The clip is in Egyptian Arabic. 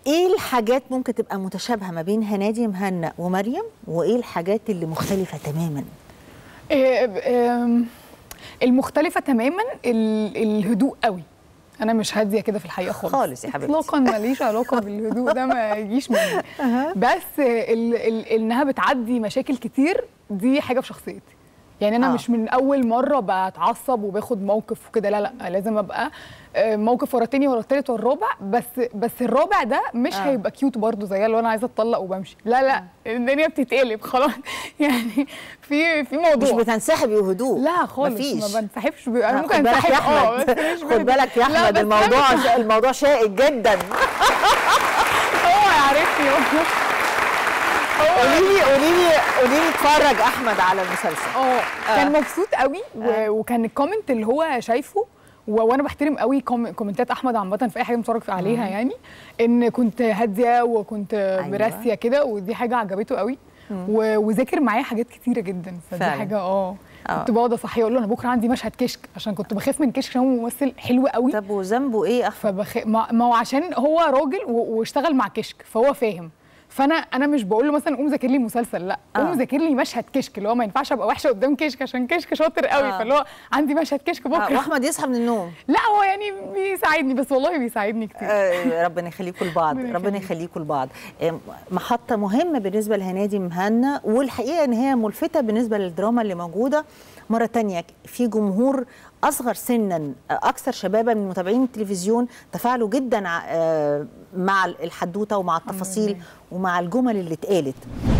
ايه الحاجات ممكن تبقى متشابهه ما بين هنادي مهنا ومريم وايه الحاجات اللي مختلفه تماما إيه، آم، المختلفه تماما ال- الهدوء قوي انا مش هاديه كده في الحقيقه خالص خالص يا حبيبتي. اطلاقا ماليش علاقه بالهدوء ده ما يجيش مني بس ال ال انها بتعدي مشاكل كتير دي حاجه في شخصيتي يعني انا آه. آه. مش من اول مره بتعصب وباخد موقف وكده لا لا لازم ابقى آه، موقف ورا التاني ورا التالت والرابع بس بس الرابع ده مش آه. آه. هيبقى كيوت برضه زي اللي انا عايزه اتطلق وبمشي لا لا الدنيا بتتقلب خلاص يعني في في مش موضوع بتنسحبي بهدوء لا خالص مفيش ما بنسحبش ب... لا، انا خد ممكن بالك انسحب يا اه احمد بس مش خد ب- بالك يا لا، احمد بس الموضوع أنا الموضوع شائك جدا هو يعرفني هو قولي لي قولي لي قولي لي اتفرج احمد على المسلسل اه كان مبسوط قوي و... وكان الكومنت اللي هو شايفه و... وانا بحترم قوي كوم... كومنتات احمد عامه في اي حاجه بتفرج عليها يعني ان كنت هاديه وكنت أيوة. براسيه كده ودي حاجه عجبته قوي و... وذاكر معايا حاجات كتيره جدا فدي فعلا. حاجه اه آه. كنت بقعد اصحيه اقول له انا بكره عندي مشهد كشك عشان كنت بخاف من كشك عشان هو ممثل حلو قوي طب وذنبه ايه احمد فبخ... ما ما هو عشان هو راجل و... واشتغل مع كشك فهو فاهم فانا انا مش بقول له مثلا قوم ذاكر لي مسلسل لا قوم آه. ذاكر لي مشهد كشك اللي هو ما ينفعش ابقى وحشه قدام كشك عشان كشك شاطر قوي آه. فاللي هو عندي مشهد كشك آه، بكره واحمد يصحى من النوم لا هو يعني بيساعدني بس والله بيساعدني كتير آه، ربنا يخليكم لبعض ربنا ربنا يخليك. يخليكم لبعض آه، محطة مهمة بالنسبة لهنادي مهنا والحقيقة ان هي ملفتة بالنسبة للدراما اللي موجودة مرة تانية في جمهور أصغر سنا آه، أكثر شبابا من متابعين التلفزيون تفاعلوا جدا ع- آه، مع الحدوتة ومع التفاصيل ومع الجمل اللي اتقالت